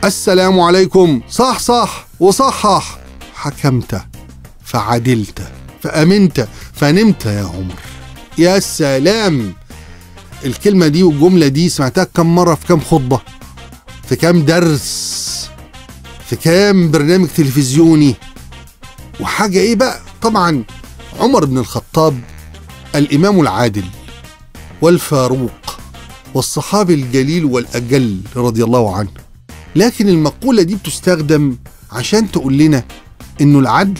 السلام عليكم صح صح وصحح حكمت فعدلت فأمنت فنمت يا عمر يا سلام الكلمة دي والجملة دي سمعتها كم مرة في كم خطبة في كام درس في كام برنامج تلفزيوني وحاجة ايه بقى طبعا عمر بن الخطاب الإمام العادل والفاروق والصحابي الجليل والأجل رضي الله عنه لكن المقولة دي بتستخدم عشان تقول لنا إنه العدل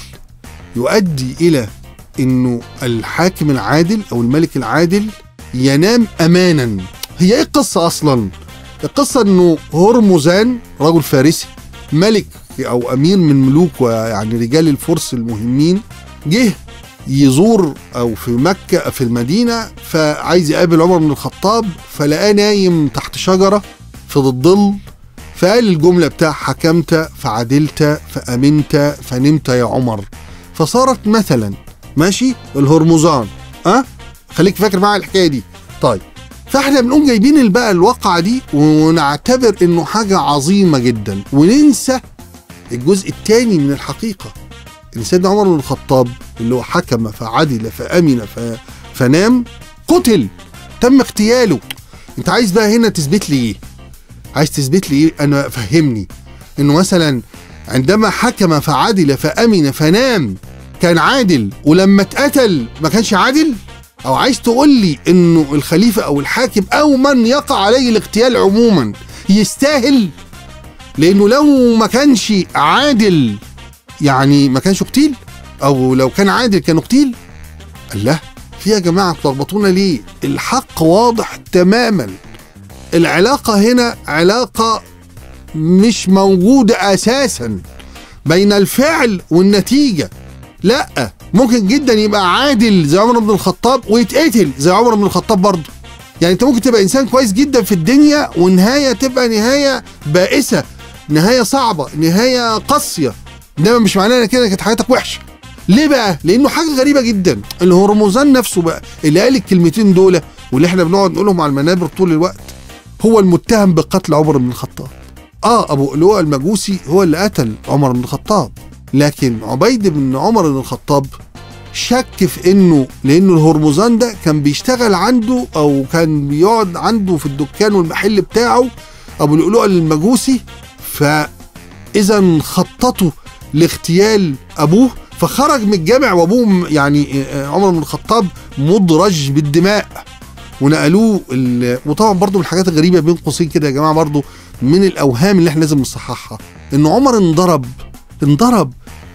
يؤدي إلى إنه الحاكم العادل أو الملك العادل ينام أمانا هي إيه القصة أصلا؟ القصة إنه هرمزان رجل فارسي ملك أو أمير من ملوك ويعني رجال الفرس المهمين جه يزور او في مكه في المدينه فعايز يقابل عمر بن الخطاب فلقاه نايم تحت شجره في الظل فقال الجمله بتاع حكمت فعدلت فامنت فنمت يا عمر فصارت مثلا ماشي الهرمزان ها أه؟ خليك فاكر معايا الحكايه دي طيب فاحنا بنقوم جايبين بقى الواقعه دي ونعتبر انه حاجه عظيمه جدا وننسى الجزء الثاني من الحقيقه ان سيدنا عمر بن الخطاب اللي هو حكم فعدل فامن ف... فنام قتل تم اغتياله انت عايز بقى هنا تثبت لي ايه عايز تثبت لي ايه انا فهمني انه مثلا عندما حكم فعدل فامن فنام كان عادل ولما اتقتل ما كانش عادل او عايز تقول لي انه الخليفه او الحاكم او من يقع عليه الاغتيال عموما يستاهل لانه لو ما كانش عادل يعني ما كانش اغتيل او لو كان عادل كان اغتيل الله في يا جماعه تلخبطونا ليه الحق واضح تماما العلاقه هنا علاقه مش موجوده اساسا بين الفعل والنتيجه لا ممكن جدا يبقى عادل زي عمر بن الخطاب ويتقتل زي عمر بن الخطاب برضه يعني انت ممكن تبقى انسان كويس جدا في الدنيا ونهايه تبقى نهايه بائسه نهايه صعبه نهايه قاسيه انما مش معناه ان كده كانت حياتك وحشه ليه بقى لانه حاجه غريبه جدا الهرمزان نفسه بقى اللي قال الكلمتين دول واللي احنا بنقعد نقولهم على المنابر طول الوقت هو المتهم بقتل عمر بن الخطاب اه ابو لؤلؤ المجوسي هو اللي قتل عمر بن الخطاب لكن عبيد بن عمر بن الخطاب شك في انه لانه الهرمزان ده كان بيشتغل عنده او كان بيقعد عنده في الدكان والمحل بتاعه ابو لؤلؤ المجوسي فاذا خططوا لاغتيال ابوه فخرج من الجامع وابوه يعني عمر بن الخطاب مدرج بالدماء ونقلوه وطبعا برضو من الحاجات الغريبه بين قوسين كده يا جماعه برضو من الاوهام اللي احنا لازم نصححها ان عمر انضرب انضرب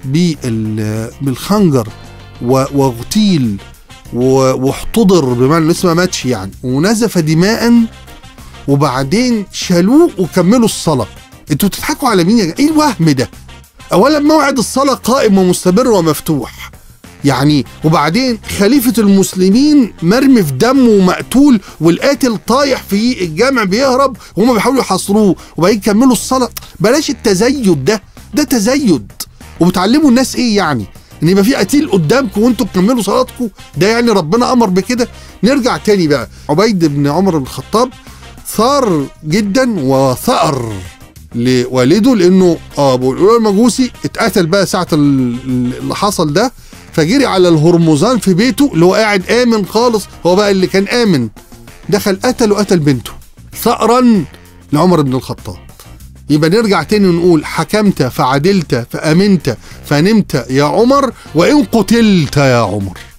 بالخنجر واغتيل واحتضر بمعنى لسه ما ماتش يعني ونزف دماء وبعدين شالوه وكملوا الصلاه انتوا بتضحكوا على مين يا جماعه؟ ايه الوهم ده؟ اولا موعد الصلاه قائم ومستمر ومفتوح يعني وبعدين خليفة المسلمين مرمي في دمه ومقتول والقاتل طايح في الجامع بيهرب وهم بيحاولوا يحاصروه وبعدين يكملوا الصلاة بلاش التزيد ده ده تزيد وبتعلموا الناس ايه يعني ان يبقى في قتيل قدامكم وانتوا بتكملوا صلاتكم ده يعني ربنا امر بكده نرجع تاني بقى عبيد بن عمر بن الخطاب ثار جدا وثأر لوالده لانه اه ابو لؤلؤ المجوسي اتقتل بقى ساعه اللي حصل ده فجري على الهرمزان في بيته اللي هو قاعد امن خالص هو بقى اللي كان امن دخل قتل وقتل بنته ثأرا لعمر بن الخطاب يبقى نرجع تاني ونقول حكمت فعدلت فأمنت فنمت يا عمر وإن قتلت يا عمر